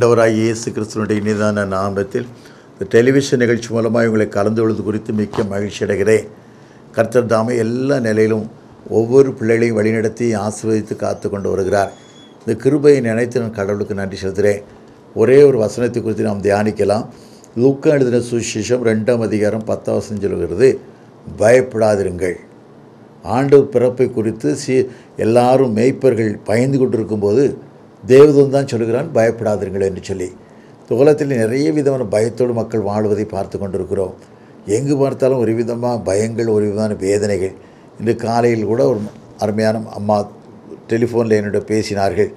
ஆண்டவராய் இயேசு கிறிஸ்துவனுடைய இனிதான நாமத்தில் இந்த டெலிவிஷன் நிகழ்ச்சி மூலமாக உங்களை கலந்து கொள்வது குறித்து மிக்க மகிழ்ச்சி அடைகிறேன் கர்த்தர் தாமே எல்லா நிலையிலும் ஒவ்வொரு பிள்ளைகளையும் வழிநடத்தி ஆசீர்வதித்து காத்து கொண்டு வருகிறார் இந்த கிருபையை நினைத்து நான் கடவுளுக்கு நன்றி செலுத்துகிறேன் ஒரே ஒரு வசனத்தை குறித்து நாம் தியானிக்கலாம் லூக்கா எழுதின சுவிசேஷம் ரெண்டாம் அதிகாரம் பத்தாம் வசனம் சொல்கிறது பயப்படாதிருங்கள் ஆண்டவர் பிறப்பை குறித்து சி எல்லாரும் மேய்ப்பர்கள் பயந்து கொண்டிருக்கும்போது தேவதூன் தான் சொல்கிறான் பயப்படாதீர்கள் என்று சொல்லி இந்த உலகத்தில் நிறைய விதமான பயத்தோடு மக்கள் வாழ்வதை பார்த்து கொண்டிருக்கிறோம் எங்கு பார்த்தாலும் ஒரு விதமாக பயங்கள் ஒரு விதமான வேதனைகள் இன்று காலையில் கூட ஒரு அருமையான அம்மா டெலிஃபோனில் என்னோட பேசினார்கள்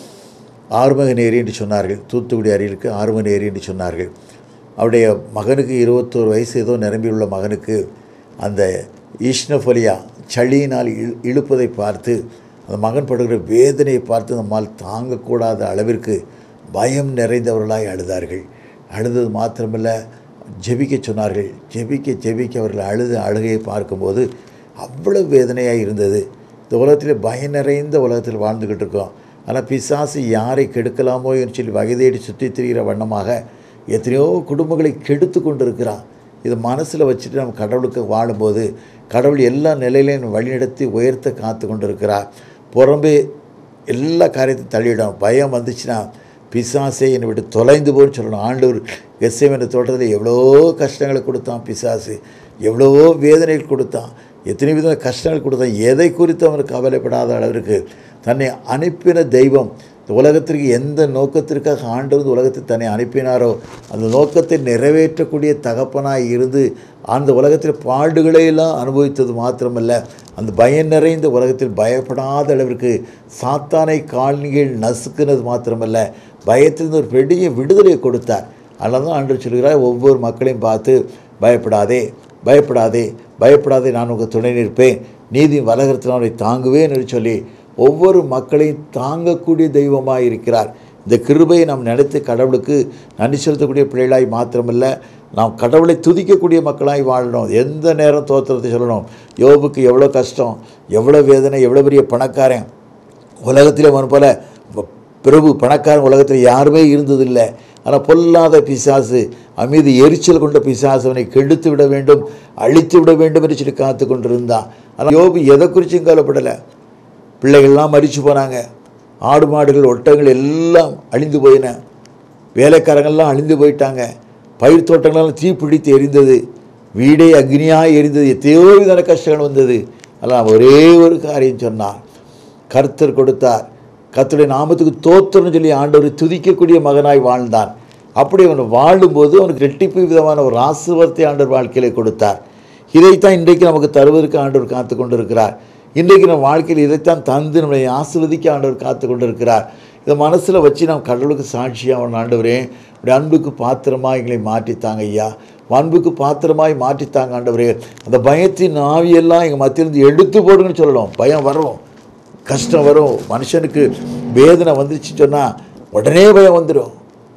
ஆறுமுகன் ஏரி என்று சொன்னார்கள் தூத்துக்குடி அருகிலுக்கு ஆறுமுகன் ஏரி என்று சொன்னார்கள் அவருடைய மகனுக்கு இருபத்தோரு வயசு ஏதோ நிரம்பியுள்ள மகனுக்கு அந்த ஈஷ்னஃபலியா சளியினால் இழு இழுப்பதை பார்த்து அந்த மகன் படுகிற வேதனையை பார்த்து நம்மால் தாங்கக்கூடாத அளவிற்கு பயம் நிறைந்தவர்களாய் அழுதார்கள் அழுதது மாத்திரமல்ல ஜெபிக்க சொன்னார்கள் ஜெபிக்க ஜெபிக்க அவர்கள் அழுது அழுகையை பார்க்கும்போது அவ்வளவு வேதனையாக இருந்தது இந்த உலகத்தில் பயம் நிறைந்த உலகத்தில் வாழ்ந்துக்கிட்டு இருக்கோம் ஆனால் பிசாசு யாரை கெடுக்கலாமோ என்று சொல்லி வகை தேடி சுற்றி திரிகிற வண்ணமாக எத்தனையோ குடும்பங்களை கெடுத்து கொண்டு இருக்கிறான் இது மனசில் வச்சுட்டு நம்ம கடவுளுக்கு வாழும்போது கடவுள் எல்லா நிலையிலையும் வழிநடத்தி உயர்த்த காத்து கொண்டு இருக்கிறார் புறம்பே எல்லா காரியத்தையும் தள்ளிடும் பயம் வந்துச்சுன்னா பிசாசே என்னை விட்டு தொலைந்து போன்னு சொல்லணும் ஆண்டவர் எஸ்எம் என்ற தோட்டத்தில் எவ்வளோ கஷ்டங்களை கொடுத்தான் பிசாசு எவ்வளவோ வேதனைகள் கொடுத்தான் எத்தனை வித கஷ்டங்கள் கொடுத்தான் எதை குறித்து அவனுக்கு கவலைப்படாத அளவிற்கு தன்னை அனுப்பின தெய்வம் இந்த உலகத்திற்கு எந்த நோக்கத்திற்காக ஆண்டவர் இந்த உலகத்தை தன்னை அனுப்பினாரோ அந்த நோக்கத்தை நிறைவேற்றக்கூடிய தகப்பனாய் இருந்து அந்த உலகத்தில் பாடுகளை எல்லாம் அனுபவித்தது மாத்திரமல்ல அந்த பயம் நிறைந்த உலகத்தில் பயப்படாத அளவிற்கு சாத்தானை கால்நிகள் நசுக்குனது மாத்திரமல்ல பயத்திலிருந்து ஒரு பெரிய விடுதலையை கொடுத்தார் அதனால தான் ஆண்டு சொல்கிறார் ஒவ்வொரு மக்களையும் பார்த்து பயப்படாதே பயப்படாதே பயப்படாதே நான் உங்கள் துணை நிற்பேன் நீதி வலகரத்தில் அவனை தாங்குவேன் என்று சொல்லி ஒவ்வொரு மக்களையும் தாங்கக்கூடிய தெய்வமாக இருக்கிறார் இந்த கிருபையை நாம் நினைத்து கடவுளுக்கு நன்றி செலுத்தக்கூடிய பிள்ளைகளாய் மாத்திரமல்ல நாம் கடவுளை துதிக்கக்கூடிய மக்களாய் வாழணும் எந்த நேரம் தோத்திரத்தை சொல்லணும் யோபுக்கு எவ்வளோ கஷ்டம் எவ்வளோ வேதனை எவ்வளோ பெரிய பணக்காரன் உலகத்தில் அவன் போல பிரபு பணக்காரன் உலகத்தில் யாருமே இருந்ததில்லை ஆனால் பொல்லாத பிசாசு அமீது எரிச்சல் கொண்ட பிசாசு அவனை கெடுத்து விட வேண்டும் அழித்து விட வேண்டும் என்று சொல்லி காத்து கொண்டிருந்தான் ஆனால் யோபு எதை குறிச்சும் கவலைப்படலை பிள்ளைகள்லாம் மறித்து போனாங்க ஆடு மாடுகள் ஒட்டகங்கள் எல்லாம் அழிந்து போயின வேலைக்காரங்கள்லாம் அழிந்து போயிட்டாங்க பயிர் தோட்டங்களெல்லாம் தீப்பிடித்து எரிந்தது வீடே அக்னியாக எரிந்தது எத்தையோ விதமான கஷ்டங்கள் வந்தது அதெல்லாம் ஒரே ஒரு காரியம் சொன்னார் கர்த்தர் கொடுத்தார் கர்த்தருடைய நாமத்துக்கு தோத்திரம்னு சொல்லி ஆண்டவரை துதிக்கக்கூடிய மகனாய் வாழ்ந்தான் அப்படி அவன் வாழும்போது அவனுக்கு ரெட்டிப்பு விதமான ஒரு ஆசிர்வாதத்தை ஆண்டவர் வாழ்க்கையிலே கொடுத்தார் இதைத்தான் இன்றைக்கு நமக்கு தருவதற்கு ஆண்டவர் காத்து கொண்டிருக்கிறார் இன்றைக்கு நம்ம வாழ்க்கையில் இதைத்தான் தந்து நம்மளை ஆசிர்வதிக்க ஆண்டவர் காத்து கொண்டிருக்கிறார் இதை மனசில் வச்சு நாம் கடவுளுக்கு சாட்சியாக அவன் ஆண்டவரே இப்படி அன்புக்கு பாத்திரமாக எங்களை மாற்றித்தாங்க ஐயா அன்புக்கு பாத்திரமாய் மாற்றித்தாங்க ஆண்டவரே அந்த பயத்தின் ஆவியெல்லாம் எங்கள் மத்தியிலிருந்து எடுத்து போடுங்கன்னு சொல்லணும் பயம் வரும் கஷ்டம் வரும் மனுஷனுக்கு வேதனை வந்துருச்சு சொன்னால் உடனே பயம் வந்துடும்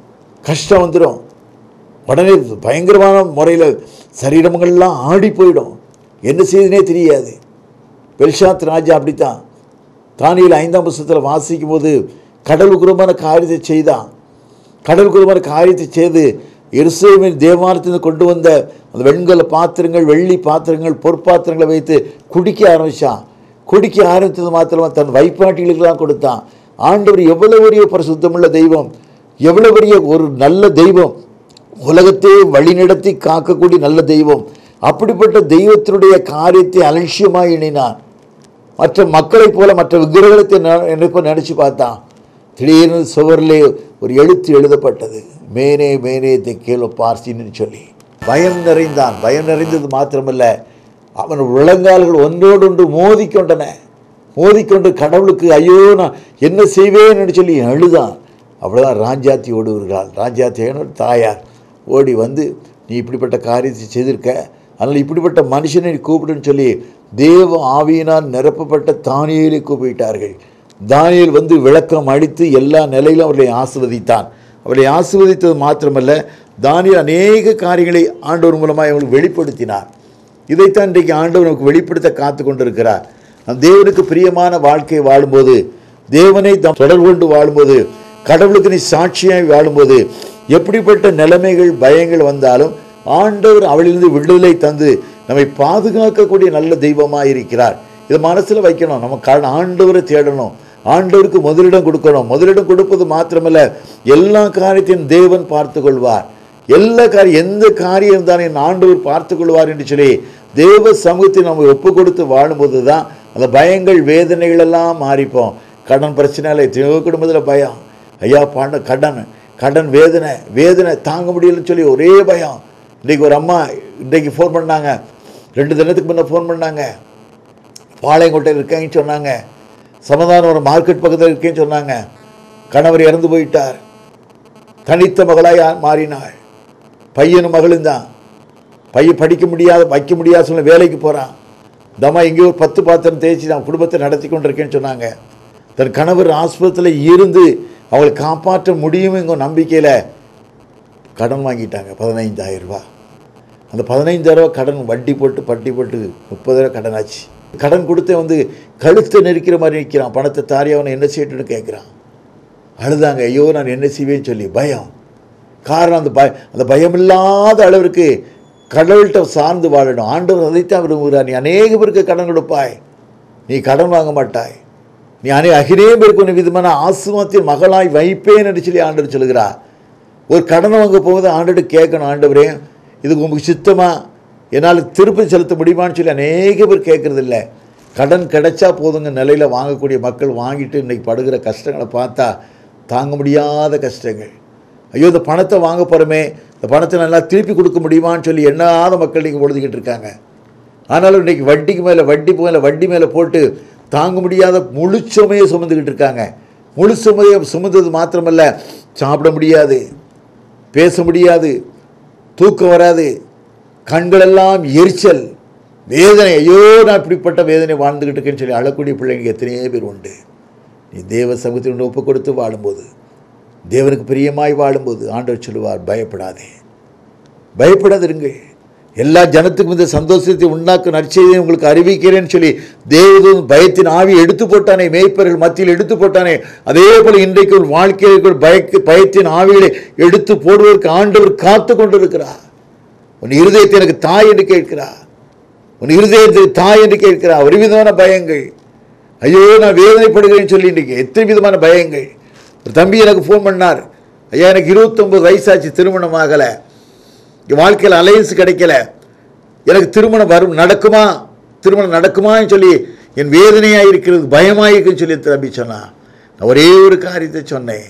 கஷ்டம் வந்துடும் உடனே பயங்கரமான முறையில் சரீரங்கள்லாம் ஆடி போயிடும் என்ன செய்யுதுனே தெரியாது பெல்ஷாத் ராஜா அப்படித்தான் தானியில் ஐந்தாம் புஸ்தத்தில் வாசிக்கும் போது கடலுக்குறமான காரியத்தை செய்தான் கடலுக்குறமான காரியத்தை செய்து எருசலேமின் தேவாலயத்திலிருந்து கொண்டு வந்த அந்த வெண்கல பாத்திரங்கள் வெள்ளி பாத்திரங்கள் பொற்பாத்திரங்களை வைத்து குடிக்க ஆரம்பித்தான் குடிக்க ஆரம்பித்தது மாத்திரமா தன் வைப்பாட்டிகளுக்கெல்லாம் கொடுத்தான் ஆண்டவர் எவ்வளோ பெரிய பரிசுத்தமுள்ள தெய்வம் எவ்வளோ பெரிய ஒரு நல்ல தெய்வம் உலகத்தையே வழிநடத்தி காக்கக்கூடிய நல்ல தெய்வம் அப்படிப்பட்ட தெய்வத்தினுடைய காரியத்தை அலட்சியமாக எண்ணினான் மற்ற மக்களைப் போல மற்ற விக்கிரகத்தை நினைப்ப நினச்சி பார்த்தான் திடீர்னு சுவரிலே ஒரு எழுத்து எழுதப்பட்டது மேனே மேனே தெக்கேலோ பார்சின்னு சொல்லி பயம் நிறைந்தான் பயம் நிறைந்தது மாத்திரமல்ல அவன் உளங்கால்கள் ஒன்றோடொன்று மோதிக்கொண்டன மோதிக்கொண்டு கடவுளுக்கு ஐயோ நான் என்ன செய்வேன்னு சொல்லி அழுதான் அவ்வளோதான் ராஜாத்தி ஓடி வருகிறாள் ராஜாத்தியான தாயார் ஓடி வந்து நீ இப்படிப்பட்ட காரியத்தை செய்திருக்க அதனால் இப்படிப்பட்ட மனுஷனை கூப்பிடுன்னு சொல்லி தேவ ஆவியினால் நிரப்பப்பட்ட தானியலை கூப்பிட்டார்கள் தானியல் வந்து விளக்கம் அளித்து எல்லா நிலையிலும் அவர்களை ஆசிர்வதித்தான் அவர்களை ஆசிர்வதித்தது மாத்திரமல்ல தானியல் அநேக காரியங்களை ஆண்டவர் மூலமாக அவங்களுக்கு வெளிப்படுத்தினார் இதைத்தான் இன்றைக்கு ஆண்டவர் நமக்கு வெளிப்படுத்த காத்து கொண்டிருக்கிறார் நம் தேவனுக்கு பிரியமான வாழ்க்கையை வாழும்போது தேவனை தாம் தொடர்பு கொண்டு வாழும்போது கடவுளுக்கு நீ சாட்சியாய் வாழும்போது எப்படிப்பட்ட நிலைமைகள் பயங்கள் வந்தாலும் ஆண்டவர் அவளிலிருந்து விடுதலை தந்து நம்மை பாதுகாக்கக்கூடிய நல்ல தெய்வமாக இருக்கிறார் இதை மனசில் வைக்கணும் நம்ம க ஆண்டவரை தேடணும் ஆண்டவருக்கு முதலிடம் கொடுக்கணும் முதலிடம் கொடுப்பது மாத்திரமல்ல எல்லா காரியத்தையும் தேவன் பார்த்து கொள்வார் எல்லா காரியம் எந்த காரியம் இருந்தாலும் என் ஆண்டவர் பார்த்து கொள்வார் என்று சொல்லி தேவ சமூகத்தை நம்ம ஒப்பு கொடுத்து வாழும்போது தான் அந்த பயங்கள் வேதனைகள் எல்லாம் மாறிப்போம் கடன் பிரச்சனையில் எத்தனையோ குடும்பத்தில் பயம் ஐயா பாண்ட கடன் கடன் வேதனை வேதனை தாங்க முடியலன்னு சொல்லி ஒரே பயம் இன்றைக்கி ஒரு அம்மா இன்றைக்கு ஃபோன் பண்ணாங்க ரெண்டு தினத்துக்கு முன்னே ஃபோன் பண்ணாங்க பாளையங்கோட்டையில் இருக்கேன்னு சொன்னாங்க சமாதானம் ஒரு மார்க்கெட் பக்கத்தில் இருக்கேன்னு சொன்னாங்க கணவர் இறந்து போயிட்டார் தனித்த மகளாய் மாறினாள் பையனும் மகளும் தான் பையன் படிக்க முடியாத வைக்க முடியாத சொல்ல வேலைக்கு போகிறான் தம்மா எங்கேயோ ஒரு பத்து பாத்திரம் தேய்ச்சி நான் குடும்பத்தை நடத்தி கொண்டிருக்கேன்னு சொன்னாங்க தன் கணவர் ஆஸ்பத்திரியில் இருந்து அவளை காப்பாற்ற முடியுங்கிற நம்பிக்கையில் கடன் வாங்கிட்டாங்க பதினைந்தாயிரம் ரூபாய் அந்த பதினைந்தாயிரம் ரூபாய் கடன் வட்டி போட்டு பட்டி போட்டு முப்பதாயிரம் கடன் ஆச்சு கடன் கொடுத்தே வந்து கழுத்தை நெரிக்கிற மாதிரி நிற்கிறான் பணத்தை தாரி அவனை என்ன செய்யட்டுன்னு கேட்குறான் அழுதாங்க ஐயோ நான் என்ன செய்வேன்னு சொல்லி பயம் காரணம் அந்த பய அந்த பயமில்லாத அளவிற்கு கடவுள்கிட்ட சார்ந்து வாழணும் ஆண்டவர் அதைத்தான் விரும்புகிறார் நீ அநேக பேருக்கு கடன் கொடுப்பாய் நீ கடன் வாங்க மாட்டாய் நீ அநே அகிரே பேருக்கு ஒரு விதமான ஆசுமத்தின் மகளாய் வைப்பேன் என்று சொல்லி ஆண்டவர் சொல்கிறார் ஒரு கடன் வாங்க போகும்போது ஆண்டோட கேட்கணும் ஆண்டவரே இதுக்கு உங்களுக்கு சித்தமா என்னால் திருப்பி செலுத்த முடியுமான்னு சொல்லி அநேக பேர் கேட்குறதில்ல கடன் கிடைச்சா போதுங்க நிலையில் வாங்கக்கூடிய மக்கள் வாங்கிட்டு இன்னைக்கு படுகிற கஷ்டங்களை பார்த்தா தாங்க முடியாத கஷ்டங்கள் ஐயோ இந்த பணத்தை வாங்க போகிறோமே இந்த பணத்தை நல்லா திருப்பி கொடுக்க முடியுமான்னு சொல்லி எண்ணாத மக்கள் நீங்கள் பொழுதுகிட்டு இருக்காங்க ஆனாலும் இன்றைக்கி வட்டிக்கு மேலே வட்டி மேலே வட்டி மேலே போட்டு தாங்க முடியாத முழு சுமையை சுமந்துக்கிட்டு இருக்காங்க முழு சுமையை சுமந்தது மாத்திரமல்ல சாப்பிட முடியாது பேச முடியாது தூக்கம் வராது கண்களெல்லாம் எரிச்சல் வேதனை ஐயோ நான் இப்படிப்பட்ட வேதனை வாழ்ந்துக்கிட்டு இருக்கேன்னு சொல்லி அழக்கூடிய பிள்ளைங்க எத்தனையோ பேர் உண்டு நீ தேவ சமூகத்தினுடைய ஒப்பு கொடுத்து வாழும்போது தேவனுக்கு பிரியமாய் வாழும்போது ஆண்டவர் சொல்லுவார் பயப்படாதே பயப்படாதிருங்கள் எல்லா ஜனத்துக்கும் இந்த சந்தோஷத்தை உண்டாக்கும் நற்செய்தியை உங்களுக்கு அறிவிக்கிறேன்னு சொல்லி தேவதூன் பயத்தின் ஆவி எடுத்து போட்டானே மேய்ப்பர்கள் மத்தியில் எடுத்து போட்டானே அதே போல இன்றைக்கு ஒரு வாழ்க்கையில் பயக்கு பயத்தின் ஆவிகளை எடுத்து போடுவதற்கு ஆண்டவர் காத்து கொண்டிருக்கிறார் உன் இருதயத்தை எனக்கு தாய் என்று கேட்கிறார் உன் இருதயத்துக்கு தாய் என்று கேட்கிறார் ஒரு விதமான பயங்கள் ஐயோ நான் வேதனைப்படுகிறேன்னு சொல்லி இன்றைக்கு எத்தனை விதமான பயங்கள் ஒரு தம்பி எனக்கு ஃபோன் பண்ணார் ஐயா எனக்கு இருபத்தொம்பது வயசாச்சு திருமணம் ஆகலை என் வாழ்க்கையில் அலையன்ஸ் கிடைக்கல எனக்கு திருமணம் வரும் நடக்குமா திருமணம் நடக்குமான்னு சொல்லி என் வேதனையாக இருக்கிறது பயமாக இருக்குன்னு சொல்லி தம்பி சொன்னான் நான் ஒரே ஒரு காரியத்தை சொன்னேன்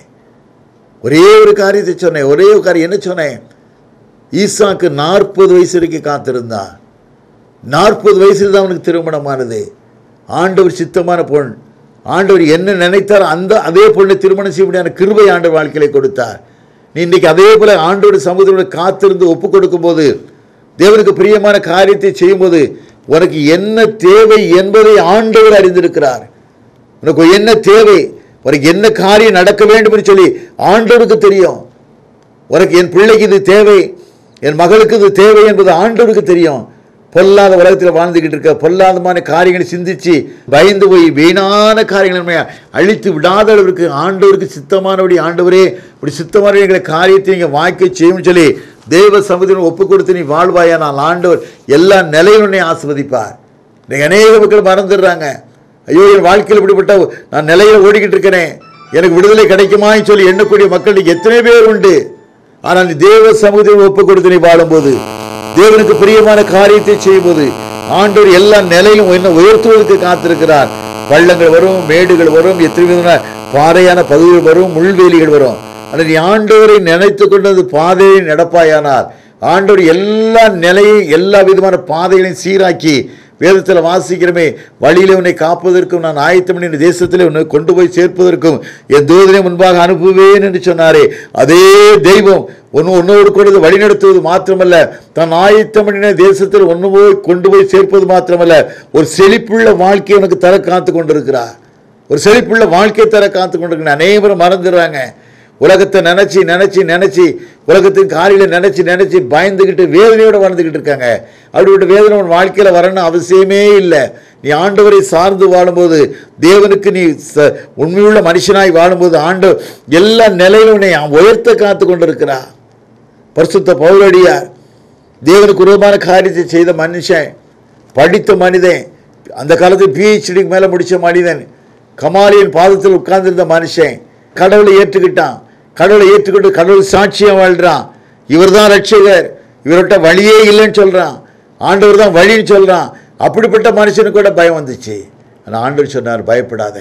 ஒரே ஒரு காரியத்தை சொன்னேன் ஒரே ஒரு காரியம் என்ன சொன்னேன் ஈசாக்கு நாற்பது வயசு வரைக்கும் காத்திருந்தான் நாற்பது வயசில் தான் அவனுக்கு திருமணமானது ஆண்டவர் சித்தமான பொன் ஆண்டவர் என்ன நினைத்தாரோ அந்த அதே பொண்ணை திருமணம் செய்ய முடியாத கிருபை ஆண்டவர் வாழ்க்கையில கொடுத்தார் நீ இன்னைக்கு அதே போல ஆண்டோட சமுதிரோட காத்திருந்து ஒப்பு கொடுக்கும்போது தேவனுக்கு பிரியமான காரியத்தை செய்யும்போது உனக்கு என்ன தேவை என்பதை ஆண்டவர் அறிந்திருக்கிறார் உனக்கு என்ன தேவை உனக்கு என்ன காரியம் நடக்க வேண்டும் என்று சொல்லி ஆண்டவருக்கு தெரியும் உனக்கு என் பிள்ளைக்கு இது தேவை என் மகளுக்கு இது தேவை என்பது ஆண்டவருக்கு தெரியும் பொல்லாத உலகத்தில் வாழ்ந்துக்கிட்டு இருக்க பொல்லாதமான காரியங்களை சிந்திச்சு பயந்து போய் வீணான காரியங்களை நம்ம அழித்து விடாத அளவிற்கு ஆண்டவருக்கு சித்தமானபடி ஆண்டவரே இப்படி சித்தமான எங்களை காரியத்தை நீங்கள் வாய்க்க செய்யும்னு சொல்லி தேவ சமுதிரம் ஒப்பு கொடுத்து நீ வாழ்வாயா நான் ஆண்டவர் எல்லா நிலையிலும் உன்னை ஆஸ்வதிப்பார் இன்னைக்கு அநேக மக்கள் மறந்துடுறாங்க ஐயோ என் வாழ்க்கையில் இப்படிப்பட்ட நான் நிலையில் ஓடிக்கிட்டு இருக்கிறேன் எனக்கு விடுதலை கிடைக்குமான்னு சொல்லி எண்ணக்கூடிய மக்கள் இன்னைக்கு எத்தனை பேர் உண்டு ஆனால் நீ தேவ சமூகத்தில் ஒப்பு கொடுத்து நீ வாழும்போது தேவனுக்கு பிரியமான காரியத்தை செய்யும்போது ஆண்டவர் எல்லா நிலையிலும் என்ன உயர்த்துவதற்கு காத்திருக்கிறார் பள்ளங்கள் வரும் மேடுகள் வரும் எத்தனை விதமான பாறையான பகுதிகள் வரும் முள்வேலிகள் வரும் ஆனால் நீ ஆண்டவரை நினைத்து கொண்டது பாதையை நடப்பாயானார் ஆண்டவர் எல்லா நிலையும் எல்லா விதமான பாதைகளையும் சீராக்கி வேதத்தில் வாசிக்கிறமே வழியிலே உன்னை காப்பதற்கும் நான் ஆயத்தம் பண்ணி இந்த தேசத்திலே உன்னை கொண்டு போய் சேர்ப்பதற்கும் என் தூதனை முன்பாக அனுப்புவேன் என்று சொன்னாரே அதே தெய்வம் ஒன்று ஒன்னோடு கூட வழி நடத்துவது மாத்திரமல்ல தான் ஆயத்தம் பண்ணின தேசத்தில் ஒன்று போய் கொண்டு போய் சேர்ப்பது மாத்திரமல்ல ஒரு செழிப்புள்ள வாழ்க்கையை உனக்கு தர காத்து கொண்டிருக்கிறார் ஒரு செழிப்புள்ள வாழ்க்கை தர காத்து கொண்டிருக்கிற அனைவரும் மறந்துடுறாங்க உலகத்தை நினச்சி நினச்சி நினச்சி உலகத்தின் காரியில் நினச்சி நினச்சி பயந்துக்கிட்டு வேதனையோடு வாழ்ந்துக்கிட்டு இருக்காங்க அப்படிப்பட்ட வேதனை உன் வாழ்க்கையில் வரணும்னு அவசியமே இல்லை நீ ஆண்டவரை சார்ந்து வாழும்போது தேவனுக்கு நீ ச உண்மையுள்ள மனுஷனாய் வாழும்போது ஆண்டு எல்லா நிலையிலும் உன்னை உயர்த்த காத்து கொண்டிருக்கிறா பரிசுத்த பௌரடியார் தேவனுக்கு உருவமான காரியத்தை செய்த மனுஷன் படித்த மனிதன் அந்த காலத்தில் பிஹெச்டிக்கு மேலே முடித்த மனிதன் கமாலியின் பாதத்தில் உட்கார்ந்திருந்த மனுஷன் கடவுளை ஏற்றுக்கிட்டான் கடவுளை ஏற்றுக்கிட்டு கடவுள் சாட்சியம் வாழ்கிறான் இவர் தான் ரட்சகர் இவர்கிட்ட வழியே இல்லைன்னு சொல்கிறான் ஆண்டவர் தான் வழின்னு சொல்கிறான் அப்படிப்பட்ட மனுஷனுக்கு கூட பயம் வந்துச்சு ஆனால் ஆண்டவர் சொன்னார் பயப்படாத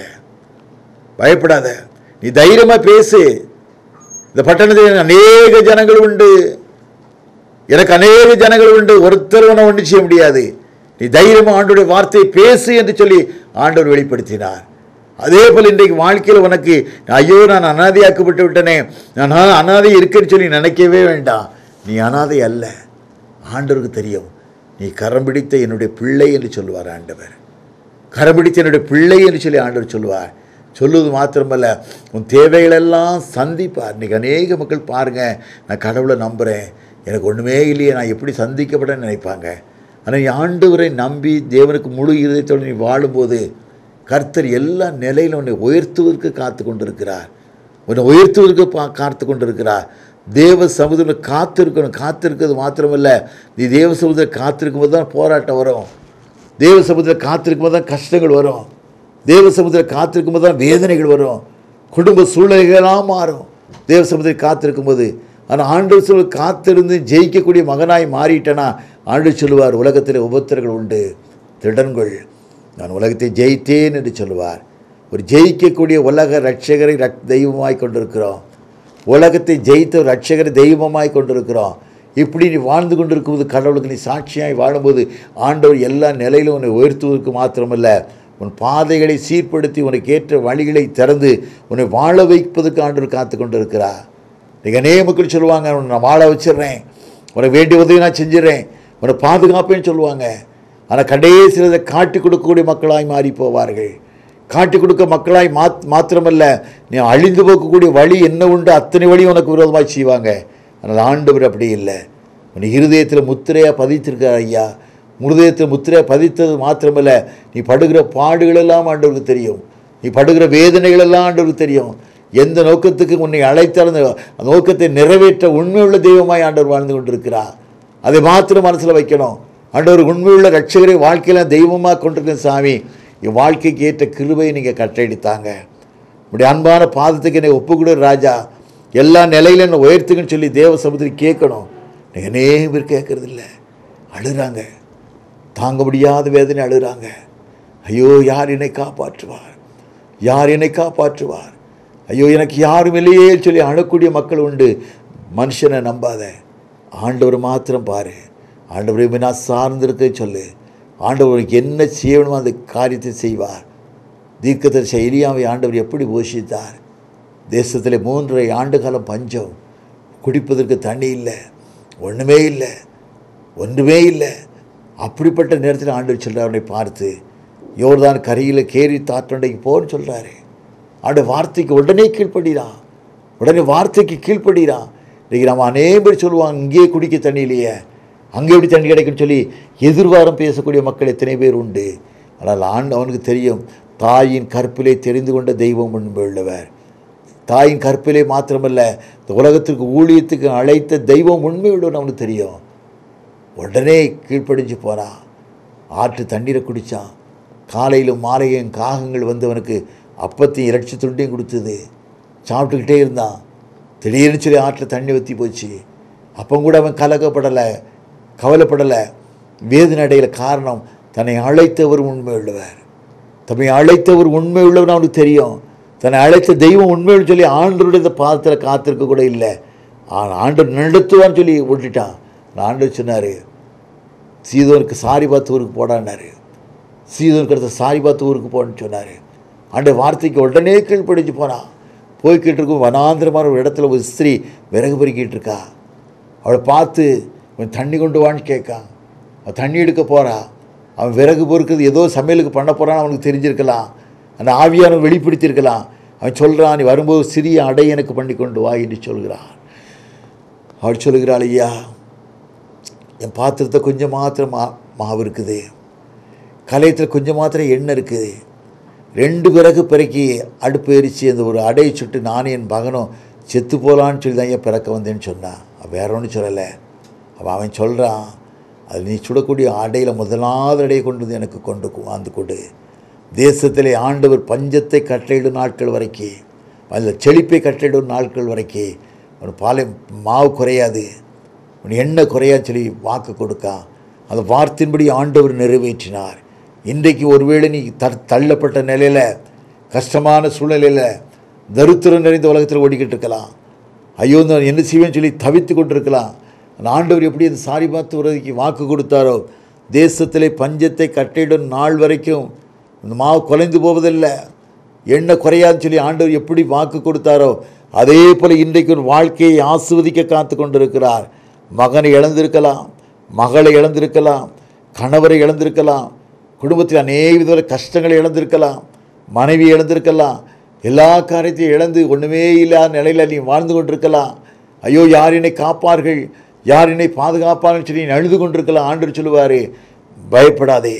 பயப்படாத நீ தைரியமாக பேசு இந்த பட்டணத்தில் அநேக ஜனங்கள் உண்டு எனக்கு அநேக ஜனங்கள் உண்டு ஒருத்தர் உன ஒன்றும் செய்ய முடியாது நீ தைரியமாக ஆண்டோடைய வார்த்தையை பேசு என்று சொல்லி ஆண்டவர் வெளிப்படுத்தினார் அதே போல் இன்றைக்கு வாழ்க்கையில் உனக்கு ஐயோ நான் அனாதையாக்கப்பட்டு விட்டனே நான் அனாதை இருக்கேன்னு சொல்லி நினைக்கவே வேண்டாம் நீ அனாதை அல்ல ஆண்டவருக்கு தெரியும் நீ கரம் பிடித்த என்னுடைய பிள்ளை என்று சொல்லுவார் ஆண்டவர் கரம் பிடித்த என்னுடைய பிள்ளை என்று சொல்லி ஆண்டவர் சொல்லுவார் சொல்லுவது மாத்திரமல்ல உன் தேவைகளெல்லாம் சந்திப்பார் இன்றைக்கி அநேக மக்கள் பாருங்கள் நான் கடவுளை நம்புகிறேன் எனக்கு ஒன்றுமே இல்லையே நான் எப்படி சந்திக்கப்படன்னு நினைப்பாங்க ஆனால் நீ ஆண்டவரை நம்பி தேவனுக்கு முழு இதயத்தோடு நீ வாழும்போது கர்த்தர் எல்லா நிலையிலும் உன்னை உயர்த்துவதற்கு காத்து கொண்டிருக்கிறார் உன்னை உயர்த்துவதற்கு பா காத்து கொண்டிருக்கிறார் தேவ சமுதிரம் காத்திருக்கணும் காத்திருக்கிறது மாத்திரமல்ல நீ தேவ சமுதிரம் காத்திருக்கும் போது தான் போராட்டம் வரும் தேவ சமுதிரம் காத்திருக்கும் போது தான் கஷ்டங்கள் வரும் தேவ சமுதிரம் காத்திருக்கும் போது தான் வேதனைகள் வரும் குடும்ப சூழ்நிலைகளாக மாறும் தேவ சமுதிரம் காத்திருக்கும் போது ஆனால் ஆண்டு சொல் காத்திருந்து ஜெயிக்கக்கூடிய மகனாய் மாறிட்டேனா ஆண்டு சொல்லுவார் உலகத்தில் உபத்திரங்கள் உண்டு திடன்கள் நான் உலகத்தை ஜெயித்தேன் என்று சொல்லுவார் ஒரு ஜெயிக்கக்கூடிய உலக ரட்சகரை ரக் தெய்வமாய் கொண்டிருக்கிறோம் உலகத்தை ஜெயித்த ஒரு ரட்சகரை தெய்வமாய் கொண்டிருக்கிறோம் இப்படி நீ வாழ்ந்து கொண்டிருக்கும்போது கடவுளுக்கு நீ சாட்சியாய் வாழும்போது ஆண்டவர் எல்லா நிலையிலும் உன்னை உயர்த்துவதற்கு மாத்திரமல்ல உன் பாதைகளை சீர்படுத்தி உனக்கு ஏற்ற வழிகளை திறந்து உன்னை வாழ வைப்பதற்கு ஆண்டவர் காத்து கொண்டிருக்கிறார் நீங்கள் அநேக மக்கள் சொல்லுவாங்க உன்னை நான் வாழ வச்சிடுறேன் உனக்கு வேண்டிய உதவி நான் செஞ்சிடறேன் உன்னை பாதுகாப்பேன்னு சொல்லுவாங்க ஆனால் கடைசியில் அதை காட்டி கொடுக்கக்கூடிய மக்களாய் மாறி போவார்கள் காட்டி கொடுக்க மக்களாய் மாத் மாத்திரமல்ல நீ அழிந்து போக்கக்கூடிய வழி என்ன உண்டு அத்தனை வழி உனக்கு விரோதமாக செய்வாங்க ஆனால் ஆண்டவர் அப்படி இல்லை உன் இருதயத்தில் முத்திரையாக பதித்திருக்கார் ஐயா முருதயத்தில் முத்திரையாக பதித்தது மாத்திரமல்ல நீ படுகிற பாடுகளெல்லாம் ஆண்டவருக்கு தெரியும் நீ படுகிற வேதனைகளெல்லாம் ஆண்டவருக்கு தெரியும் எந்த நோக்கத்துக்கு உன்னை அழைத்தால் அந்த அந்த நோக்கத்தை நிறைவேற்ற உண்மையுள்ள தெய்வமாய் ஆண்டவர் வாழ்ந்து கொண்டிருக்கிறார் அதை மாத்திரம் மனசில் வைக்கணும் ஆண்டவர் உண்மையுள்ள ரட்சகரை வாழ்க்கையில் தெய்வமாக கொண்டிருக்கிற சாமி என் வாழ்க்கைக்கு ஏற்ற கிருபையை நீங்கள் கட்டளைத்தாங்க உடைய அன்பான பாதத்துக்கு என்னை ஒப்புக்கொடு ராஜா எல்லா நிலையிலும் என்னை உயர்த்துக்குன்னு சொல்லி தேவ சமுதிரி கேட்கணும் நீங்கள் அநேக பேர் கேட்கறது இல்லை அழுறாங்க தாங்க முடியாத வேதனை அழுறாங்க ஐயோ யார் என்னை காப்பாற்றுவார் யார் என்னை காப்பாற்றுவார் ஐயோ எனக்கு யாரும் இல்லையே சொல்லி அழக்கூடிய மக்கள் உண்டு மனுஷனை நம்பாத ஆண்டவர் மாத்திரம் பாரு ஆண்டவரை நான் சார்ந்திருக்க சொல்லு ஆண்டவருக்கு என்ன செய்யணுமோ அந்த காரியத்தை செய்வார் தீர்க்கதரிசி எலியாவை ஆண்டவர் எப்படி போஷித்தார் தேசத்தில் மூன்றரை ஆண்டு காலம் பஞ்சம் குடிப்பதற்கு தண்ணி இல்லை ஒன்றுமே இல்லை ஒன்றுமே இல்லை அப்படிப்பட்ட நேரத்தில் ஆண்டவர் சொல்கிறார் அவனை பார்த்து யோர்தான் கரையில் கேரி தாற்றண்டைக்கு போன்னு சொல்கிறாரு ஆண்டு வார்த்தைக்கு உடனே கீழ்ப்படுகிறான் உடனே வார்த்தைக்கு கீழ்ப்படுகிறான் இன்றைக்கி நம்ம அநேக பேர் சொல்லுவாங்க இங்கேயே குடிக்க தண்ணி இல்லையே அங்கே எப்படி தண்ணி கிடைக்குன்னு சொல்லி எதிர்வாரம் பேசக்கூடிய மக்கள் எத்தனை பேர் உண்டு ஆனால் ஆண்டு அவனுக்கு தெரியும் தாயின் கற்பிலே தெரிந்து கொண்ட தெய்வம் முன்பு உள்ளவர் தாயின் கற்பிலே மாத்திரமல்ல இந்த உலகத்திற்கு ஊழியத்துக்கு அழைத்த தெய்வம் உண்மையுள்ளவன் அவனுக்கு தெரியும் உடனே கீழ்ப்படிஞ்சு போனான் ஆற்று தண்ணீரை குடித்தான் காலையிலும் மாலையும் காகங்கள் வந்து அவனுக்கு அப்பத்தையும் இறைச்சி துண்டையும் கொடுத்தது சாப்பிட்டுக்கிட்டே இருந்தான் திடீர்னு சொல்லி ஆற்றில் தண்ணி ஊற்றி போச்சு அப்போ கூட அவன் கலக்கப்படலை கவலைப்படலை வேதனை அடையில காரணம் தன்னை அழைத்தவர் உண்மை உள்ளவர் தம்மை அழைத்தவர் உண்மை உள்ளவன் அவனுக்கு தெரியும் தன்னை அழைத்த தெய்வம் உண்மைன்னு சொல்லி ஆண்டருடைய பாதத்தில் காத்திருக்க கூட இல்லை ஆனால் ஆண்டு நடத்துவான்னு சொல்லி விட்டுட்டான் ஆண்டு சொன்னார் சீதோனுக்கு சாரி பார்த்து ஊருக்கு போடான்னாரு சீதோனுக்கு அடுத்த சாரி பார்த்து ஊருக்கு போன்னு சொன்னார் ஆண்டு வார்த்தைக்கு உடனே கீழ்ப்படிஞ்சு போனான் போய்கிட்டு இருக்கும் வனாந்திரமான ஒரு இடத்துல ஒரு ஸ்திரீ விறகு பொறுக்கிட்டு இருக்கா அவளை பார்த்து அவன் தண்ணி கொண்டு வான்னு கேட்கான் அவன் தண்ணி எடுக்க போகிறா அவன் விறகு பொறுக்கிறது ஏதோ சமையலுக்கு பண்ண போகிறான்னு அவனுக்கு தெரிஞ்சிருக்கலாம் அந்த ஆவியானவன் வெளிப்படுத்தியிருக்கலாம் அவன் சொல்கிறான் நீ வரும்போது சிறிய அடை எனக்கு பண்ணி கொண்டு வா என்று சொல்கிறான் அவள் சொல்கிறாள் ஐயா என் பாத்திரத்தை கொஞ்சம் மாத்திரம் மா மாவு இருக்குது கலையத்தில் கொஞ்சம் மாத்திரம் எண்ணெய் இருக்குது ரெண்டு பிறகு பிறக்கி அடுப்பு எரித்து அந்த ஒரு அடையை சுட்டு நானும் என் மகனும் செத்து போகலான்னு சொல்லி தான் ஏன் பிறக்க வந்தேன்னு சொன்னான் அவன் வேற ஒன்றும் சொல்லலை அவன் அவன் சொல்கிறான் அது நீ சுடக்கூடிய அடையில் முதலாவது அடையை கொண்டு வந்து எனக்கு கொண்டு வாழ்ந்து கொடு தேசத்திலே ஆண்டவர் பஞ்சத்தை கட்டளையிடும் நாட்கள் வரைக்கும் அதில் செழிப்பை கட்டளையிடும் நாட்கள் வரைக்கும் உன் பாலை மாவு குறையாது உன் எண்ணெய் குறையான்னு சொல்லி வாக்கு கொடுக்கா அந்த வார்த்தையின்படி ஆண்டவர் நிறைவேற்றினார் இன்றைக்கு ஒருவேளை நீ த தள்ளப்பட்ட நிலையில் கஷ்டமான சூழ்நிலையில் தரித்திரம் நிறைந்த உலகத்தில் ஓடிக்கிட்டு இருக்கலாம் ஐயோ நான் என்ன செய்வேன்னு சொல்லி தவித்து கொண்டு இருக்கலாம் அந்த ஆண்டவர் எப்படி அந்த சாரி பார்த்து உறதிக்கு வாக்கு கொடுத்தாரோ தேசத்திலே பஞ்சத்தை கட்டிடும் நாள் வரைக்கும் இந்த மாவு குலைந்து போவதில்லை எண்ணெய் குறையாதுன்னு சொல்லி ஆண்டவர் எப்படி வாக்கு கொடுத்தாரோ அதே போல் இன்றைக்கு ஒரு வாழ்க்கையை ஆஸ்வதிக்க காத்து கொண்டிருக்கிறார் மகனை இழந்திருக்கலாம் மகளை இழந்திருக்கலாம் கணவரை இழந்திருக்கலாம் குடும்பத்தில் அநேக விதமான கஷ்டங்களை இழந்திருக்கலாம் மனைவி இழந்திருக்கலாம் எல்லா காரியத்தையும் இழந்து ஒன்றுமே இல்லாத நிலையில் நீ வாழ்ந்து கொண்டிருக்கலாம் ஐயோ யார் என்னை காப்பார்கள் யார் என்னை பாதுகாப்பார்கள் சொல்லி நீ அழுது கொண்டிருக்கலாம் ஆண்டவர் சொல்லுவார் பயப்படாதே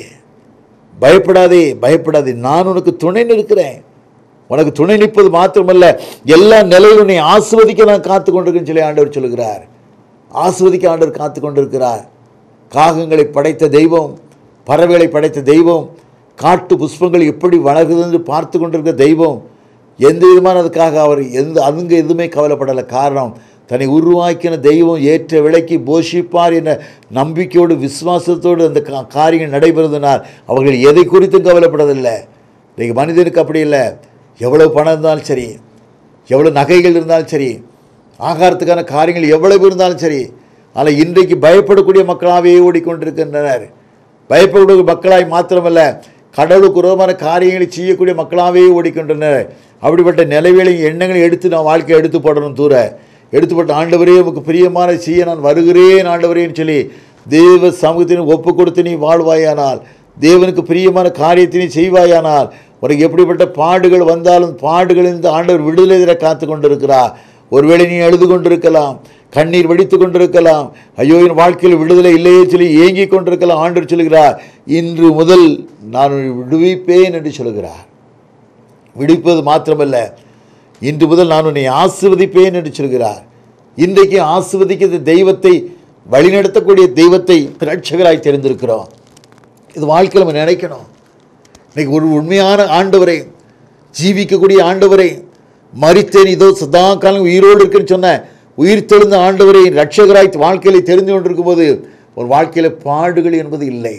பயப்படாதே பயப்படாதே நான் உனக்கு துணை நிற்கிறேன் உனக்கு துணை நிற்பது மாத்திரமல்ல எல்லா நிலையிலும் நீ ஆஸ்வதிக்க நான் காத்து கொண்டிருக்கேன்னு சொல்லி ஆண்டவர் சொல்லுகிறார் ஆஸ்வதிக்க ஆண்டவர் காத்து கொண்டிருக்கிறார் காகங்களை படைத்த தெய்வம் பறவைகளை படைத்த தெய்வம் காட்டு புஷ்பங்கள் எப்படி வளருது என்று பார்த்து கொண்டிருக்கிற தெய்வம் எந்த விதமான அதுக்காக அவர் எந்த அதுங்க எதுவுமே கவலைப்படலை காரணம் தன்னை உருவாக்கின தெய்வம் ஏற்ற விலைக்கு போஷிப்பார் என்ற நம்பிக்கையோடு விசுவாசத்தோடு அந்த கா- காரியங்கள் நடைபெறுவதனால் அவர்கள் எதை குறித்தும் கவலைப்படவில்லை இன்றைக்கு மனிதனுக்கு அப்படி இல்லை எவ்வளோ பணம் இருந்தாலும் சரி எவ்வளோ நகைகள் இருந்தாலும் சரி ஆகாரத்துக்கான காரியங்கள் எவ்வளவு இருந்தாலும் சரி ஆனால் இன்றைக்கு பயப்படக்கூடிய மக்களாகவே ஓடிக்கொண்டிருக்கின்றனர் பயப்படக்கூடிய மக்களாய் மாத்திரமல்ல கடவுளுக்கு உரமான காரியங்களை செய்யக்கூடிய மக்களாகவே ஓடிக்கொண்டனர் அப்படிப்பட்ட நிலைவேளையும் எண்ணங்களை எடுத்து நான் வாழ்க்கையை எடுத்து போடணும் தூர எடுத்து போட்ட ஆண்டவரே உமக்கு பிரியமான செய்ய நான் வருகிறேன் ஆண்டவரேன்னு சொல்லி தேவ சமூகத்தினை ஒப்பு கொடுத்து நீ வாழ்வாயானால் தேவனுக்கு பிரியமான காரியத்தை நீ செய்வாயானால் உனக்கு எப்படிப்பட்ட பாடுகள் வந்தாலும் பாடுகளிலிருந்து ஆண்டவர் விடுதலை தர காத்து கொண்டிருக்கிறார் ஒருவேளை நீ அழுது கொண்டிருக்கலாம் கண்ணீர் வடித்து கொண்டிருக்கலாம் ஐயோ என் வாழ்க்கையில் விடுதலை இல்லையே சொல்லி ஏங்கிக் கொண்டிருக்கலாம் ஆண்டவர் சொல்கிறார் இன்று முதல் நான் உன்னை விடுவிப்பேன் என்று சொல்கிறார் விடுவிப்பது மாத்திரமல்ல இன்று முதல் நான் உன்னை ஆசிர்வதிப்பேன் என்று சொல்கிறார் இன்றைக்கு ஆசிர்வதிக்கிற தெய்வத்தை வழிநடத்தக்கூடிய தெய்வத்தை ரட்சகராய் தெரிந்திருக்கிறோம் இது வாழ்க்கையில் நம்ம நினைக்கணும் இன்னைக்கு ஒரு உண்மையான ஆண்டவரை ஜீவிக்கக்கூடிய ஆண்டவரை மரித்தேன் இதோ சதா காலம் உயிரோடு இருக்குன்னு சொன்ன உயிர் தெழுந்த ஆண்டவரை ரட்சகராய் வாழ்க்கையில் தெரிந்து கொண்டிருக்கும் போது ஒரு வாழ்க்கையில் பாடுகள் என்பது இல்லை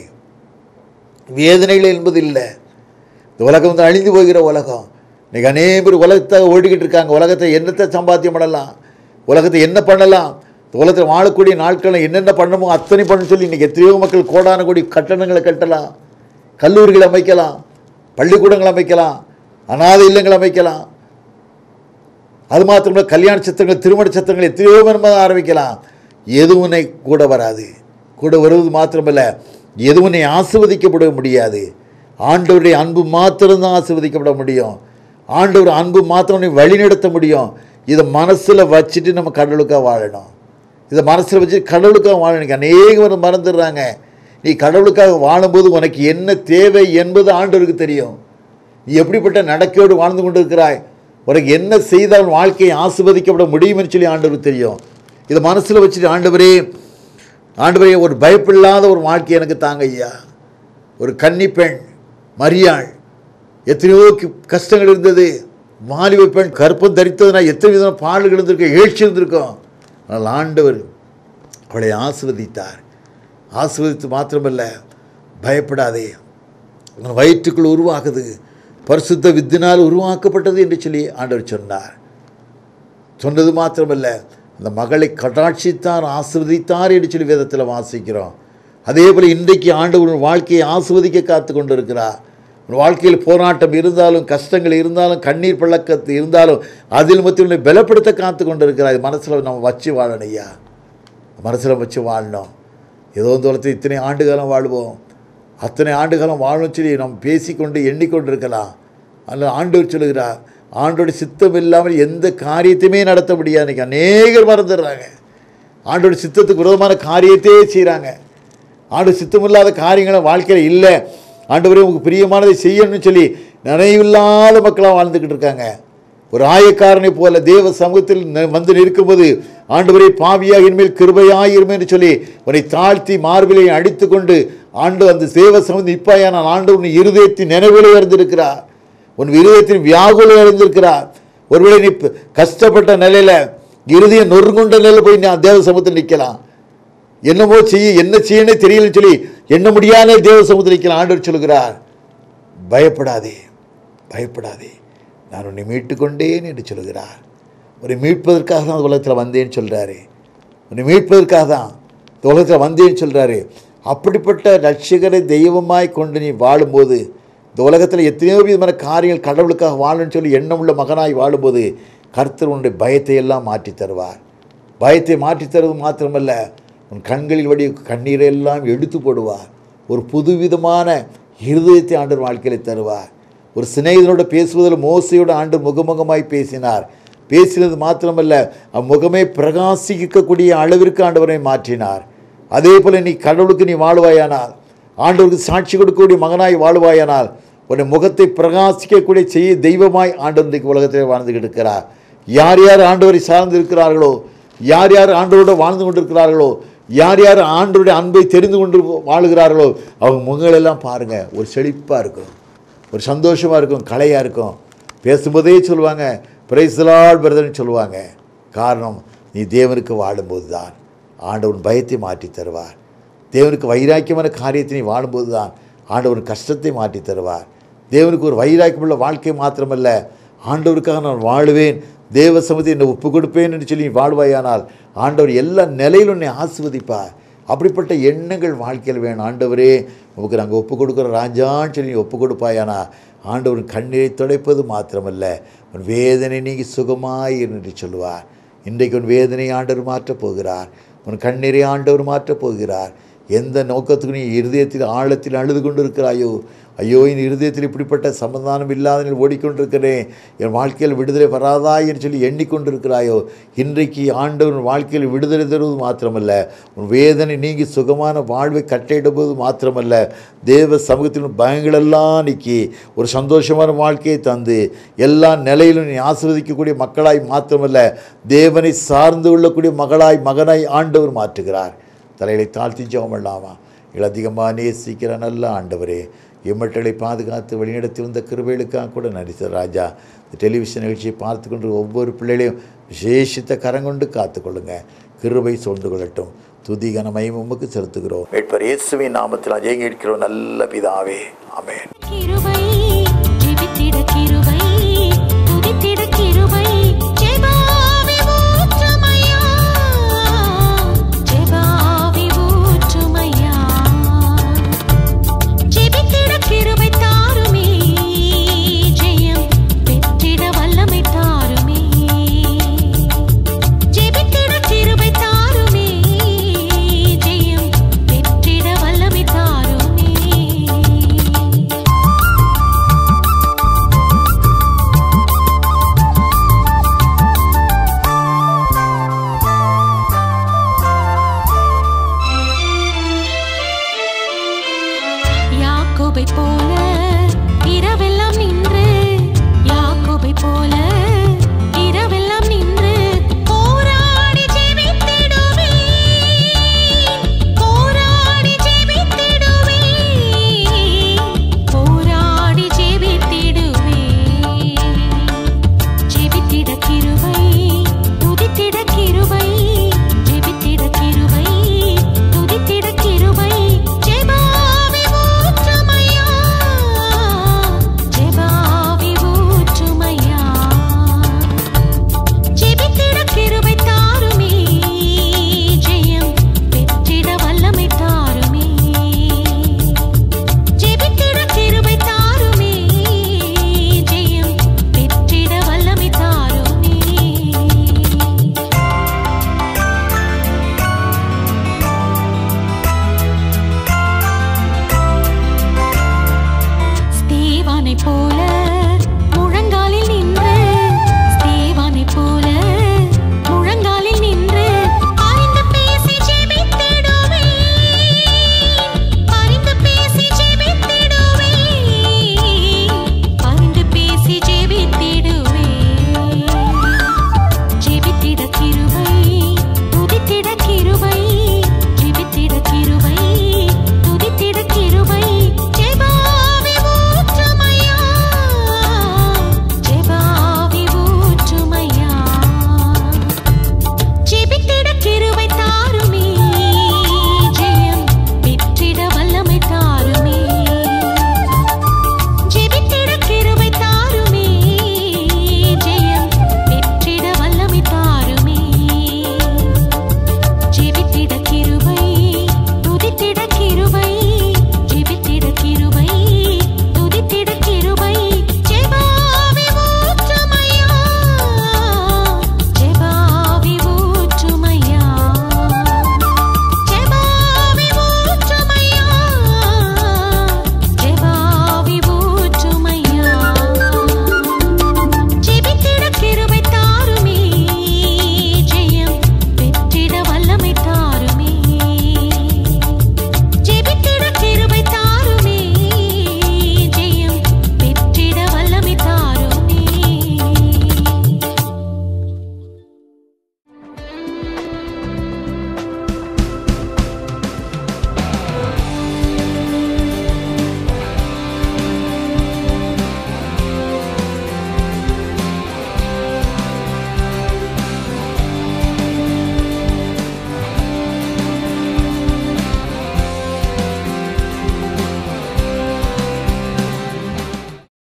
வேதனைகள் என்பது இல்லை இந்த உலகம் வந்து அழிந்து போகிற உலகம் இன்னைக்கு அநேக பேர் உலகத்தை ஓடிக்கிட்டு இருக்காங்க உலகத்தை என்னத்தை சம்பாத்தியம் பண்ணலாம் உலகத்தை என்ன பண்ணலாம் இந்த உலகத்தில் வாழக்கூடிய நாட்களில் என்னென்ன பண்ணணுமோ அத்தனை பண்ண சொல்லி இன்றைக்கி எத்தனையோ மக்கள் கோடான கோடி கட்டணங்களை கட்டலாம் கல்லூரிகள் அமைக்கலாம் பள்ளிக்கூடங்கள் அமைக்கலாம் அனாதை இல்லங்கள் அமைக்கலாம் அது மாத்திரமல்ல கல்யாண சத்திரங்கள் திருமண சத்திரங்கள் எத்தனையோ மர்மம் ஆரம்பிக்கலாம் எதுவும் உன்னை கூட வராது கூட வருவது மாத்திரமல்ல எதுவும் உன்னை ஆசிர்வதிக்கப்பட முடியாது ஆண்டவருடைய அன்பு மாத்திரம்தான் ஆசீர்வதிக்கப்பட முடியும் ஆண்டவர் அன்பு மாத்திரம் உன்னை வழிநடத்த முடியும் இதை மனசில் வச்சுட்டு நம்ம கடவுளுக்காக வாழணும் இதை மனசில் வச்சு கடவுளுக்காக வாழணும் அநேக பேர் மறந்துடுறாங்க நீ கடவுளுக்காக வாழும்போது உனக்கு என்ன தேவை என்பது ஆண்டவருக்கு தெரியும் நீ எப்படிப்பட்ட நடக்கையோடு வாழ்ந்து கொண்டிருக்கிறாய் உனக்கு என்ன செய்தால் உன் வாழ்க்கையை ஆசிர்வதிக்கப்பட முடியும்னு சொல்லி ஆண்டவருக்கு தெரியும் இதை மனசில் வச்சுட்டு ஆண்டவரே ஆண்டவரே ஒரு பயப்பில்லாத ஒரு வாழ்க்கை எனக்கு தாங்க ஐயா ஒரு கன்னி பெண் மரியாள் எத்தனையோ கி- கஷ்டங்கள் இருந்தது வாலிப பெண் கற்பம் தரித்ததுனா எத்தனை விதமான பாடுகள் இருந்திருக்கும் எழுச்சி இருந்திருக்கும் ஆனால் ஆண்டவர் அவளை ஆசிர்வதித்தார் ஆசிர்வதித்து மாத்திரமல்ல பயப்படாதே உன் வயிற்றுக்குள் உருவாகுது பரிசுத்த வித்தினால் உருவாக்கப்பட்டது என்று சொல்லி ஆண்டவர் சொன்னார் சொன்னது மாத்திரமல்ல அந்த மகளை கடாட்சித்தார் ஆசிர்வதித்தார் என்று சொல்லி வேதத்தில் வாசிக்கிறோம் அதே போல் இன்றைக்கு ஆண்டவர் உன் வாழ்க்கையை ஆசிர்வதிக்க காத்து கொண்டிருக்கிறார் உன் வாழ்க்கையில் போராட்டம் இருந்தாலும் கஷ்டங்கள் இருந்தாலும் கண்ணீர் பழக்கத்து இருந்தாலும் அதில் மத்திய உன்னை பலப்படுத்த காத்து கொண்டிருக்கிறார் மனசில் நம்ம வச்சு வாழணும் ஐயா மனசில் வச்சு வாழணும் ஏதோ தூரத்தில் இத்தனை ஆண்டு காலம் வாழ்வோம் அத்தனை ஆண்டு காலம் வாழணும் சொல்லி நாம் பேசிக்கொண்டு எண்ணிக்கொண்டு இருக்கலாம் அதில் ஆண்டவர் சொல்லுகிறார் ஆண்டோட சித்தம் இல்லாமல் எந்த காரியத்தையுமே நடத்த முடியாது இன்னைக்கு அநேகர் மறந்துடுறாங்க ஆண்டோட சித்தத்துக்கு விரோதமான காரியத்தையே செய்கிறாங்க ஆண்டு சித்தமில்லாத காரியங்களை வாழ்க்கையில் இல்லை ஆண்டவரே உங்களுக்கு பிரியமானதை செய்யணும்னு சொல்லி நினைவில்லாத மக்களாக வாழ்ந்துக்கிட்டு இருக்காங்க ஒரு ஆயக்காரனை போல தேவ சமூகத்தில் ந- வந்து நிற்கும்போது ஆண்டவரே பாவியாக இனிமேல் கிருபையாயிருமே என்று சொல்லி உன்னை தாழ்த்தி மார்பிலை அடித்து கொண்டு ஆண்டு அந்த தேவ சமூகம் நிற்பாயா நான் ஆண்டு உன் இருதயத்தின் நினைவிலே இருந்திருக்கிறார் உன் இருதயத்தின் வியாகுலம் இருந்திருக்கிறார் ஒருவேளை நீ ப- கஷ்டப்பட்ட நிலையில இருதயம் நொறுங்குண்ட நிலையில் போய் நான் தேவ சமூகத்தில் நிற்கலாம் என்னமோ செய்ய என்ன செய்யணும்னே தெரியலன்னு சொல்லி எண்ண முடியாத தேவ சமூகத்தில் நிற்கலாம் ஆண்டவர் சொல்கிறார் பயப்படாதே பயப்படாதே நான் உன்னை மீட்டு கொண்டேன் என்று சொல்கிறார் உன்னை மீட்பதற்காக தான் இந்த உலகத்தில் வந்தேன்னு சொல்கிறாரு உன்னை மீட்பதற்காக தான் இந்த உலகத்தில் வந்தேன்னு சொல்கிறாரு அப்படிப்பட்ட ரட்சகரை தெய்வமாய் கொண்டு நீ வாழும்போது இந்த உலகத்தில் எத்தனையோ விதமான காரியங்கள் கடவுளுக்காக வாழணும்னு சொல்லி எண்ணமுள்ள மகனாய் வாழும்போது கர்த்தர் உன்னுடைய பயத்தை எல்லாம் மாற்றித் தருவார் பயத்தை மாற்றித் தருவது மாத்திரமல்ல உன் கண்களில் வடி கண்ணீரை எல்லாம் எடுத்து போடுவார் ஒரு புதுவிதமான இருதயத்தை ஆண்டவர் வாழ்க்கையில் தருவார் ஒரு சிநேகிதனோட பேசுவதில் மோசையோட ஆண்டு முகமுகமாய் பேசினார் பேசினது மாத்திரமல்ல அம்முகமே பிரகாசிக்கக்கூடிய அளவிற்கு ஆண்டவரை மாற்றினார் அதே போல நீ கடவுளுக்கு நீ வாழ்வாயானால் ஆண்டவருக்கு சாட்சி கொடுக்கக்கூடிய மகனாய் வாழ்வாயானால் உன்னை முகத்தை பிரகாசிக்கக்கூடிய செய்ய தெய்வமாய் ஆண்டவர் இன்றைக்கு உலகத்தில் வாழ்ந்துகிட்டு இருக்கிறார் யார் யார் ஆண்டவரை சார்ந்து இருக்கிறார்களோ யார் யார் ஆண்டவரோட வாழ்ந்து கொண்டிருக்கிறார்களோ யார் யார் ஆண்டவருடைய அன்பை தெரிந்து கொண்டு வாழுகிறார்களோ அவங்க முகங்களெல்லாம் பாருங்கள் ஒரு செழிப்பாக இருக்கும் ஒரு சந்தோஷமாக இருக்கும் கலையாக இருக்கும் பேசும்போதே சொல்லுவாங்க பிரைஸ்லால் பிரதர்னு சொல்லுவாங்க காரணம் நீ தேவனுக்கு வாழும்போது தான் ஆண்டவன் பயத்தை மாற்றி தருவார் தேவனுக்கு வைராக்கியமான காரியத்தை நீ வாழும்போது தான் ஆண்டவன் கஷ்டத்தை மாற்றி தருவார் தேவனுக்கு ஒரு வைராக்கியமுள்ள வாழ்க்கை மாத்திரமல்ல ஆண்டவருக்காக நான் வாழுவேன் தேவ சமதி என்னை ஒப்பு கொடுப்பேன் என்று சொல்லி நீ வாழ்வாயானால் ஆண்டவர் எல்லா நிலையிலும் உன்னை ஆசிர்வதிப்பார் அப்படிப்பட்ட எண்ணங்கள் வாழ்க்கையில் வேணும் ஆண்டவரே உமக்கு நாங்கள் ஒப்பு கொடுக்குற ராஜான்னு சொல்லி நீ ஒப்பு கொடுப்பாயானா ஆண்டவன் கண்ணீரை துடைப்பது மாத்திரமல்ல உன் வேதனை நீங்கி சுகமாய் இரு என்று சொல்லுவார் இன்றைக்கு உன் வேதனை ஆண்டவர் மாற்றப் போகிறார் உன் கண்ணீரை ஆண்டவர் மாற்றப் போகிறார் எந்த நோக்கத்துக்கு நீ இருதயத்தில் ஆழத்தில் அழுது கொண்டு இருக்கிறாயோ ஐயோ இந்த இருதயத்தில் இப்படிப்பட்ட சமாதானம் இல்லாத நிலையில் ஓடிக்கொண்டிருக்கிறேன் என் வாழ்க்கையில் விடுதலை வராதா என்று சொல்லி எண்ணிக்கொண்டிருக்கிறாயோ இன்றைக்கு ஆண்டவர் உன் வாழ்க்கையில் விடுதலை தருவது மாத்திரமல்ல உன் வேதனை நீங்கி சுகமான வாழ்வை கட்டையிடுவது மாத்திரமல்ல தேவ சமூகத்தில் உன் பயங்களெல்லாம் நீக்கி ஒரு சந்தோஷமான வாழ்க்கையை தந்து எல்லா நிலையிலும் நீ ஆசிர்வதிக்கக்கூடிய மக்களாய் மாத்திரமல்ல தேவனை சார்ந்து கொள்ளக்கூடிய மகளாய் மகனாய் ஆண்டவர் மாற்றுகிறார் தலைகளை தாழ்த்தி ஜெபம் பண்ணலாமா எங்களை அதிகமாக நேசிக்கிற நல்ல ஆண்டவரே எம்மட்டளை பாதுகாத்து வழிநடத்தி வந்த கிருபைகளுக்காக கூட நடித்த ராஜா இந்த டெலிவிஷன் நிகழ்ச்சியை பார்த்து கொண்டு ஒவ்வொரு பிள்ளைகளையும் விசேஷித்த கரங்கொண்டு காத்துக்கொள்ளுங்க கிருபை சூழ்ந்து கொள்ளட்டும் துதி கனமையும் உமக்கு செலுத்துகிறோம் மீட்பர் இயேசுவின் நாமத்தில் ஜெயங்க இருக்கிறோம் நல்ல பிதாவே ஆமென் கிருபை ஜெபித்திட கிருபை துதித்திட கிருபை ஜெபாவி ஊற்றுமையா ஜெபாவி ஊற்றுமையா ஜெபித்திட கிருபை தாருமே ஜெயம் பெற்றிட வல்லமை தாருமே ஜெபித்திட கிருபை தாருமே ஜெயம் பெற்றிட வல்லமை தாருமே யாக்கோபை போல